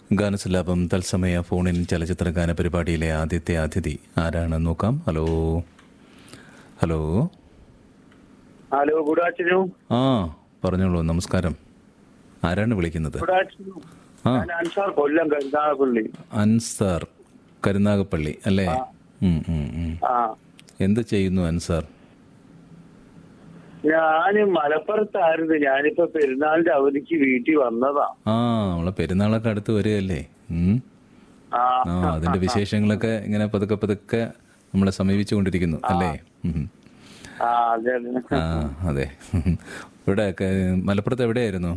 ഗാനസലാപം തത്സമയ ഫോണിൻ ചലച്ചിത്ര ഗാന പരിപാടിയിലെ ആദ്യത്തെ അതിഥി ആരാണ് നോക്കാം hello hello hello good afternoon ആ പറഞ്ഞോളൂ നമസ്കാരം ആരാണ് വിളിക്കുന്നത് ഗുഡ് ആഫ്റ്റർനൂൺ ആ. ഞാൻ അൻസാർ കൊല്ലം കരുതാപള്ളി അൻസാർ കരുനാഗപ്പള്ളി അല്ലേ ഉം, ഉം, ഉം. ആ എന്ത് ചെയ്യുന്നു അൻസാർ ഞാൻ മലപ്പുറത്തായിരുന്നു ഞാനിപ്പോ പെരുന്നാളിന്റെ അവധിക്ക് വീട്ടിൽ വന്നതാ ആ നമ്മളെ പെരുന്നാളൊക്കെ അടുത്ത് വരികയല്ലേ ഉം. ആ ആ അതിന്റെ വിശേഷങ്ങളൊക്കെ ഇങ്ങനെ പതുക്കെ പതുക്കെ നമ്മളെ സമീപിച്ചുകൊണ്ടിരിക്കുന്നു അല്ലേ ഉം. ആ അതെ അതെ ആ അതെ ഇവിടെ ക- മലപ്പുറത്ത് എവിടെയായിരുന്നു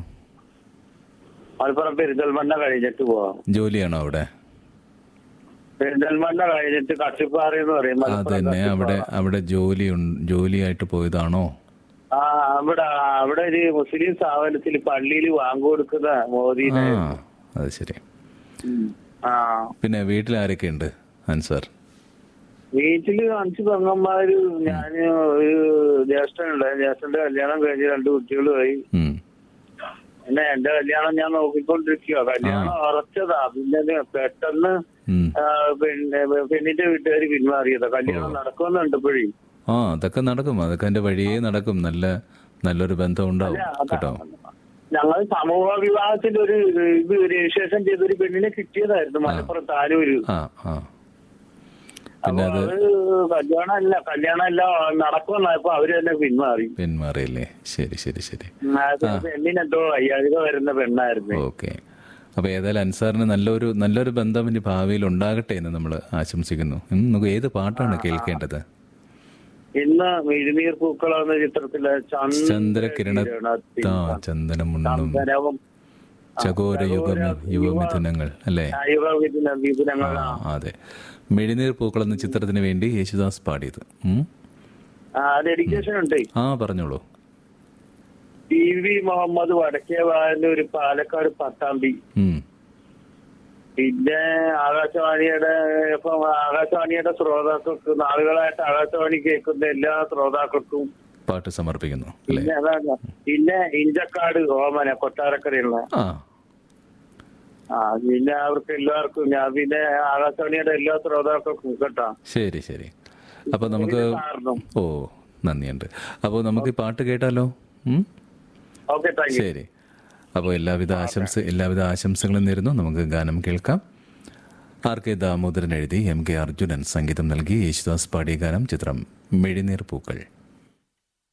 മലപ്പുറം പെരിന്തൽമണ്ണ കഴിഞ്ഞിട്ട് പോവാം ജോലിയാണോ അവിടെ പെരിന്തൽമണ്ണ കഴിഞ്ഞിട്ട് കട്ടിപ്പാറ എന്ന് പറയും അത് മലപ്പുറം തന്നെ അവിടെ അവിടെ ജോലി ഉൺ- ജോലിയായിട്ട് പോയതാണോ ആ അവിടെ അവിടെ ഒരു മുസ്ലിം സ്ഥാപനത്തിൽ പള്ളിയിൽ വാങ്ങിക്കൊടുക്കുന്ന മോദീനെ ആ അത് ശരി ഉം. ആ പിന്നെ വീട്ടിൽ ആരൊക്കെ ഉണ്ട് അൻസാർ വീട്ടില് അഞ്ച് പെങ്ങന്മാര് ഞാന് ഒരു ജ്യേഷ്ഠനുണ്ട് ജ്യേഷ്ഠന്റെ കല്യാണം കഴിഞ്ഞ് രണ്ട് കുട്ടികളുമായി ഉം. പിന്നെ എന്റെ കല്യാണം ഞാൻ നോക്കിക്കൊണ്ടിരിക്കുക കല്യാണം ഉറച്ചതാ പിന്നെ ഇത് പെട്ടെന്ന് ഉം. ആ, പിന്നെ പെണ്ണിന്റെ വീട്ടുകാർ പിന്മാറിയതാ കല്യാണം നടക്കുന്നുണ്ട് ഇപ്പോഴേ ആ അതൊക്കെ നടക്കും അതൊക്കെ അതിന്റെ വഴിയേ നടക്കും നല്ല നല്ലൊരു ബന്ധം ഉണ്ടാവും കേട്ടോ ഞങ്ങൾ സമൂഹ വിവാഹത്തിന്റെ ഒരു ഇത് രജിസ്ട്രേഷൻ ചെയ്തൊരു പെണ്ണിനെ കിട്ടിയതായിരുന്നു മലപ്പുറത്ത് ആരൂര് ആ ആ പിന്നെ അപ്പൊ അത് അത് കല്യാണം അല്ല കല്യാണം അല്ല നടക്കുമെന്നായപ്പോ അവര് തന്നെ പിന്മാറി പിന്മാറിയല്ലേ ശരി ശരി ശരി ഉം, അത് പെണ്ണിനെന്തോ വയ്യാഴിക വരുന്ന പെണ്ണായിരുന്നു ഓക്കെ അപ്പൊ ഏതായാലും അൻസാറിന് നല്ലൊരു നല്ലൊരു ബന്ധം ഇനി ഭാവിയിൽ ഉണ്ടാകട്ടെ എന്ന് നമ്മൾ ആശംസിക്കുന്നു ഉം, നമുക്ക് ഏത് പാട്ടാണ് കേൾക്കേണ്ടത് ഇന്ന് മിഴുനീർ പൂക്കൾ എന്ന ചിത്രത്തിലെ ചന്ദ്രകിരണ ആ ചന്ദനമുണ്ണും ചന്ദ്രവും ചകോര യുഗം യുവമിഥുനങ്ങൾ അല്ലേ യുവവിധുനങ്ങൾ ആ അതെ മെഴുനീർ പൂക്കൾ എന്ന ചിത്രത്തിന് വേണ്ടി യേശുദാസ് പാടിയത് ഉം. ഡെഡിക്കേഷൻ ഉണ്ട് ആ പറഞ്ഞോളൂ ടി വി മുഹമ്മദ് വടക്കേ വായനൂർ പാലക്കാട് പട്ടാമ്പി ഉം. പിന്നെ ആകാശവാണിയുടെ ഇപ്പം ആകാശവാണിയുടെ ശ്രോതാക്കൾക്ക് നാളുകളായിട്ട് ആകാശവാണി കേൾക്കുന്ന എല്ലാ ശ്രോതാക്കൾക്കും പാട്ട് സമർപ്പിക്കുന്നു അല്ലേ പിന്നെ അതാണ് പിന്നെ ഇഞ്ചക്കാട് ഓമന കൊട്ടാരക്കരയുള്ള ആ ആ പിന്നെ അവർക്ക് എല്ലാവർക്കും ഞാൻ പിന്നെ ആകാശവാണിയുടെ എല്ലാ ശ്രോതാക്കൾക്കും കേട്ടോ ശരി ശരി അപ്പൊ നമുക്ക് കാരണം ഓ നന്ദിയുണ്ട് അപ്പോൾ നമുക്ക് ഈ പാട്ട് കേട്ടാലോ ഉം? ഓക്കെ താങ്ക് യു ശരി അപ്പോൾ എല്ലാവിധ ആശംസ എല്ലാവിധ ആശംസകളും നേരുന്നു നമുക്ക് ഗാനം കേൾക്കാം ആർ കെ ദാമോദരൻ എഴുതി എം കെ അർജുനൻ സംഗീതം നൽകി യേശുദാസ് പാടിയ ഗാനം ചിത്രം മെഴിനീർ പൂക്കൾ